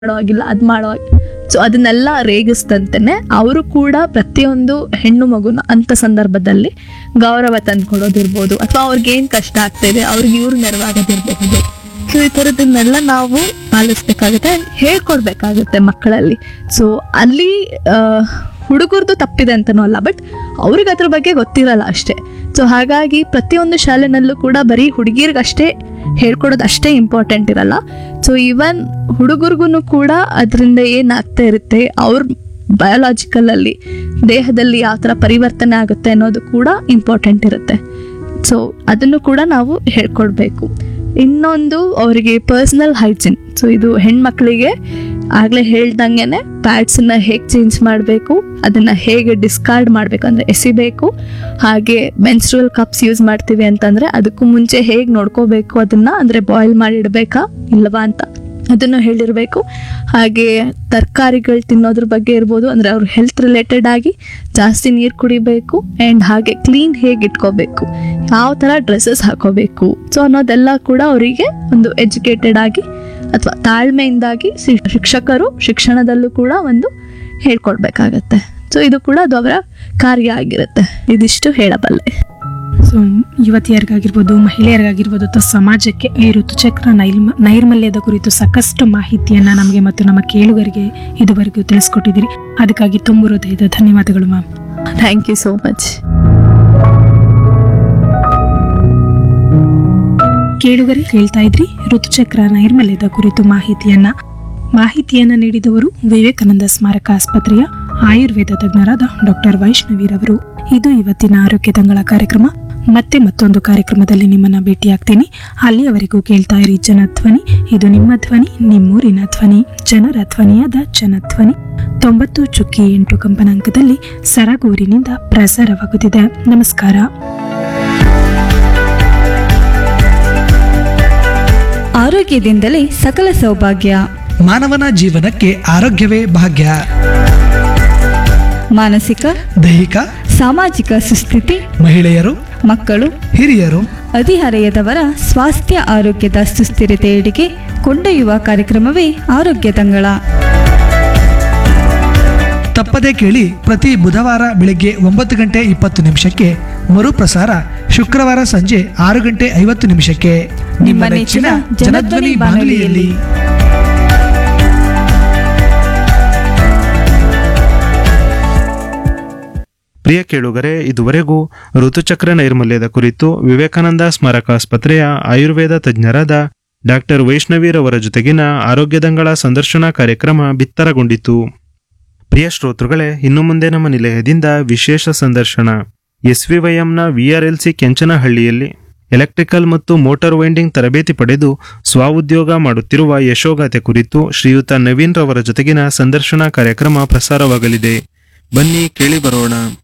ಮಾಡೋ ಆಗಿಲ್ಲ ಅದು ಮಾಡೋ ಸೊ ಅದನ್ನೆಲ್ಲ ರೇಗಿಸ್ತಂತೆನೆ ಅವರು ಕೂಡ ಪ್ರತಿಯೊಂದು ಹೆಣ್ಣು ಮಗುನ ಅಂತ ಸಂದರ್ಭದಲ್ಲಿ ಗೌರವ ತಂದ್ಕೊಡೋದಿರ್ಬೋದು ಅಥವಾ ಅವ್ರಿಗೆ ಏನ್ ಕಷ್ಟ ಆಗ್ತಾ ಇದೆ ಅವ್ರಿಗೆ ಇವ್ರು ನೆರವಾಗೋದಿರ್ಬಹುದು ಸೊ ಈ ಥರದನ್ನೆಲ್ಲ ನಾವು ಪಾಲಿಸ್ಬೇಕಾಗುತ್ತೆ and ಹೇಳ್ಕೊಡ್ಬೇಕಾಗುತ್ತೆ ಮಕ್ಕಳಲ್ಲಿ ಸೊ ಅಲ್ಲಿ ಹುಡುಗರದು ತಪ್ಪಿದೆ ಅಂತನೂ ಅಲ್ಲ ಬಟ್ ಅವ್ರಿಗೆ ಅದ್ರ ಬಗ್ಗೆ ಗೊತ್ತಿರಲ್ಲ ಅಷ್ಟೇ ಸೊ ಹಾಗಾಗಿ ಪ್ರತಿಯೊಂದು ಶಾಲೆನಲ್ಲೂ ಕೂಡ ಬರೀ ಹುಡುಗಿರ್ಗಷ್ಟೇ ಹೇಳ್ಕೊಡೋದು ಅಷ್ಟೇ ಇಂಪಾರ್ಟೆಂಟ್ ಇರಲ್ಲ ಸೊ ಈವನ್ ಹುಡುಗರಿಗೂ ಕೂಡ ಅದರಿಂದ ಏನಾಗ್ತಾ ಇರುತ್ತೆ ಅವ್ರ ಬಯೋಲಾಜಿಕಲ್ ಅಲ್ಲಿ ದೇಹದಲ್ಲಿ ಯಾವ ಥರ ಪರಿವರ್ತನೆ ಆಗುತ್ತೆ ಅನ್ನೋದು ಕೂಡ ಇಂಪಾರ್ಟೆಂಟ್ ಇರುತ್ತೆ ಸೊ ಅದನ್ನು ಕೂಡ ನಾವು ಹೇಳ್ಕೊಡ್ಬೇಕು ಇನ್ನೊಂದು ಅವರಿಗೆ ಪರ್ಸನಲ್ ಹೈಜಿನ್ ಸೊ ಇದು ಹೆಣ್ಮಕ್ಳಿಗೆ ಆಗಲೇ ಹೇಳ್ದಂಗೆನೆ ಪ್ಯಾಡ್ಸನ್ನ ಹೇಗೆ ಚೇಂಜ್ ಮಾಡಬೇಕು ಅದನ್ನು ಹೇಗೆ ಡಿಸ್ಕಾರ್ಡ್ ಮಾಡಬೇಕು ಅಂದರೆ ಎಸಿಬೇಕು ಹಾಗೆ ಮೆನ್ಸ್ಟ್ರಲ್ ಕಪ್ಸ್ ಯೂಸ್ ಮಾಡ್ತೀವಿ ಅಂತಂದರೆ ಅದಕ್ಕೂ ಮುಂಚೆ ಹೇಗೆ ನೋಡ್ಕೋಬೇಕು ಅದನ್ನು ಅಂದರೆ ಬಾಯ್ಲ್ ಮಾಡಿ ಇಡಬೇಕಾ ಇಲ್ಲವಾ ಅಂತ ಅದನ್ನು ಹೇಳಿರಬೇಕು ಹಾಗೆ ತರಕಾರಿಗಳು ತಿನ್ನೋದ್ರ ಬಗ್ಗೆ ಇರ್ಬೋದು ಅಂದರೆ ಅವ್ರ ಹೆಲ್ತ್ ರಿಲೇಟೆಡ್ ಆಗಿ ಜಾಸ್ತಿ ನೀರು ಕುಡಿಬೇಕು ಆ್ಯಂಡ್ ಹಾಗೆ ಕ್ಲೀನ್ ಹೇಗೆ ಇಟ್ಕೋಬೇಕು ಯಾವ ಥರ ಡ್ರೆಸ್ಸಸ್ ಹಾಕೋಬೇಕು ಸೊ ಅನ್ನೋದೆಲ್ಲ ಕೂಡ ಅವರಿಗೆ ಒಂದು ಎಜುಕೇಟೆಡ್ ಆಗಿ ಅಥವಾ ತಾಳ್ಮೆಯಿಂದಾಗಿ ಶಿ- ಶಿಕ್ಷಕರು ಶಿಕ್ಷಣದಲ್ಲೂ ಕೂಡ ಒಂದು ಹೇಳ್ಕೊಡ್ಬೇಕಾಗತ್ತೆ ಸೊ ಇದು ಕೂಡ ಅದು ಅವರ ಕಾರ್ಯ ಆಗಿರುತ್ತೆ ಇದಿಷ್ಟು ಹೇಳಬಲ್ಲೆ ಸೊ ಯುವತಿಯರಿಗಾಗಿರ್ಬೋದು ಮಹಿಳೆಯರಿಗಾಗಿರ್ಬೋದು ಅಥವಾ ಸಮಾಜಕ್ಕೆ ಈ ಋತುಚಕ್ರ ನೈಲ್ಮ ನೈರ್ಮಲ್ಯದ ಕುರಿತು ಸಾಕಷ್ಟು ಮಾಹಿತಿಯನ್ನ ನಮಗೆ ಮತ್ತು ನಮ್ಮ ಕೇಳುಗರಿಗೆ ಇದುವರೆಗೂ ತಿಳಿಸ್ಕೊಟ್ಟಿದ್ದೀರಿ ಅದಕ್ಕಾಗಿ ತುಂಬ ಹೃದಯದ ಧನ್ಯವಾದಗಳು ma'am thank you so much ಕೇಳುಗರೆ ಕೇಳ್ತಾ ಇದ್ರಿ ಋತುಚಕ್ರ ನೈರ್ಮಲ್ಯದ ಕುರಿತು ಮಾಹಿತಿಯನ್ನ ಮಾಹಿತಿಯನ್ನ ನೀಡಿದವರು ವಿವೇಕಾನಂದ ಸ್ಮಾರಕ ಆಸ್ಪತ್ರೆಯ ಆಯುರ್ವೇದ ತಜ್ಞರಾದ ಡಾಕ್ಟರ್ ವೈಷ್ಣವಿರವರು ಇದು ಇವತ್ತಿನ ಆರೋಗ್ಯ ತಂಗಳ ಕಾರ್ಯಕ್ರಮ ಮತ್ತೆ ಮತ್ತೊಂದು ಕಾರ್ಯಕ್ರಮದಲ್ಲಿ ನಿಮ್ಮನ್ನ ಭೇಟಿಯಾಗ್ತೀನಿ ಅಲ್ಲಿಯವರೆಗೂ ಕೇಳ್ತಾ ಇರಿ ಜನಧ್ವನಿ ಇದು ನಿಮ್ಮ ಧ್ವನಿ ನಿಮ್ಮೂರಿನ ಧ್ವನಿ ಜನರ ಧ್ವನಿಯಾದ ಜನಧ್ವನಿ ತೊಂಬತ್ತು ಚುಕ್ಕಿ ಎಂಟು ಕಂಪನಾಂಕದಲ್ಲಿ ಸರಗೂರಿನಿಂದ ಪ್ರಸಾರವಾಗುತ್ತಿದೆ ನಮಸ್ಕಾರ ಆರೋಗ್ಯದಿಂದಲೇ ಸಕಲ ಸೌಭಾಗ್ಯ ಮಾನವನ ಜೀವನಕ್ಕೆ ಆರೋಗ್ಯವೇ ಭಾಗ್ಯ ಮಾನಸಿಕ ದೈಹಿಕ ಸಾಮಾಜಿಕ ಸುಸ್ಥಿತಿ ಮಹಿಳೆಯರು ಮಕ್ಕಳು ಹಿರಿಯರು ಹದಿಹರೆಯದವರ ಸ್ವಾಸ್ಥ್ಯ ಆರೋಗ್ಯದ ಸುಸ್ಥಿರತೆಯೆಡೆಗೆ ಕೊಂಡೊಯ್ಯುವ ಕಾರ್ಯಕ್ರಮವೇ ಆರೋಗ್ಯ ತಂಗಳ ತಪ್ಪದೇ ಕೇಳಿ ಪ್ರತಿ ಬುಧವಾರ ಬೆಳಗ್ಗೆ ಒಂಬತ್ತು ಗಂಟೆ ಇಪ್ಪತ್ತು ನಿಮಿಷಕ್ಕೆ ಮರುಪ್ರಸಾರ ಶುಕ್ರವಾರ ಸಂಜೆ ಆರು ಗಂಟೆ ಐವತ್ತು ನಿಮಿಷಕ್ಕೆ ನಿಮ್ಮ ನೆಚ್ಚಿನ ಜನಧ್ವನಿ ಬಾನುಲಿಯಲ್ಲಿ ಪ್ರಿಯ ಕೇಳುಗರೆ ಇದುವರೆಗೂ ಋತುಚಕ್ರ ನೈರ್ಮಲ್ಯದ ಕುರಿತು ವಿವೇಕಾನಂದ ಸ್ಮಾರಕ ಆಸ್ಪತ್ರೆಯ ಆಯುರ್ವೇದ ತಜ್ಞರಾದ ಡಾಕ್ಟರ್ ವೈಷ್ಣವಿರವರ ಜೊತೆಗಿನ ಆರೋಗ್ಯದಂಗಳ ಸಂದರ್ಶನ ಕಾರ್ಯಕ್ರಮ ಬಿತ್ತರಗೊಂಡಿತು ಪ್ರಿಯ ಶ್ರೋತೃಗಳೇ ಇನ್ನು ಮುಂದೆ ನಮ್ಮ ನಿಲಯದಿಂದ ವಿಶೇಷ ಸಂದರ್ಶನ ಎಸ್ವಿವೈಎಂನ ವಿಆರ್ಎಲ್ಸಿ ಕೆಂಚನಹಳ್ಳಿಯಲ್ಲಿ ಎಲೆಕ್ಟ್ರಿಕಲ್ ಮತ್ತು ಮೋಟಾರ್ ವೈಂಡಿಂಗ್ ತರಬೇತಿ ಪಡೆದು ಸ್ವಉದ್ಯೋಗ ಮಾಡುತ್ತಿರುವ ಯಶೋಗಾಥೆ ಕುರಿತು ಶ್ರೀಯುತ ನವೀನ್ ರವರ ಜೊತೆಗಿನ ಸಂದರ್ಶನ ಕಾರ್ಯಕ್ರಮ ಪ್ರಸಾರವಾಗಲಿದೆ ಬನ್ನಿ ಕೇಳಿ ಬರೋಣ